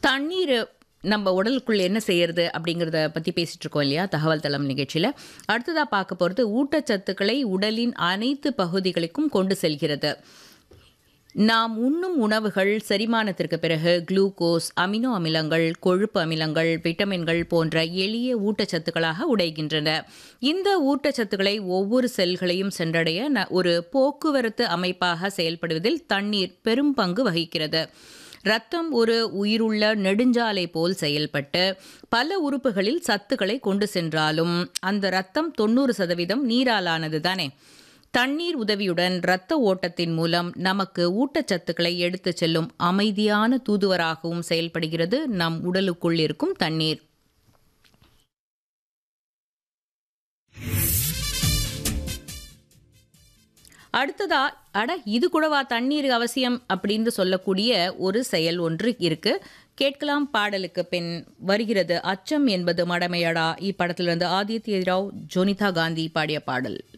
தண்ணீர் நம்ம உடலுக்குள்ள என்ன செய்யறது அப்படிங்கிறத பற்றி பேசிட்டு இருக்கோம் இல்லையா தகவல் தளம் நிகழ்ச்சியில் அடுத்ததாக பார்க்க போகிறது ஊட்டச்சத்துக்களை உடலின் அனைத்து பகுதிகளுக்கும் கொண்டு செல்கிறது நாம் உண்ணும் உணவுகள் செரிமானத்திற்கு பிறகு குளுக்கோஸ் அமினோ அமிலங்கள் கொழுப்பு அமிலங்கள் விட்டமின்கள் போன்ற எளிய ஊட்டச்சத்துக்களாக உடைகின்றன இந்த ஊட்டச்சத்துக்களை ஒவ்வொரு செல்களையும் சென்றடைய ந- ஒரு போக்குவரத்து அமைப்பாக செயல்படுவதில் தண்ணீர் பெரும் பங்கு வகிக்கிறது ரத்தம் ஒரு உயிருள்ள நெடுஞ்சாலை போல் செயல்பட்டு பல உறுப்புகளில் சத்துக்களை கொண்டு சென்றாலும் அந்த ரத்தம் தொண்ணூறு சதவீதம் நீராலானது தானே தண்ணீர் உதவியுடன் இரத்த ஓட்டத்தின் மூலம் நமக்கு ஊட்டச்சத்துக்களை எடுத்துச் செல்லும் அமைதியான தூதுவராகவும் செயல்படுகிறது நம் உடலுக்குள் இருக்கும் தண்ணீர் அடுத்ததா அட இது கூடவா தண்ணீர் அவசியம் அப்படின்னு சொல்லக்கூடிய ஒரு செயல் ஒன்று இருக்கு கேட்கலாம் பாடலுக்கு பின் வருகிறது அச்சம் என்பது மடமையடா இப்படத்திலிருந்து ஆதித்ய ராவ் ஜோனிதா காந்தி பாடிய பாடல்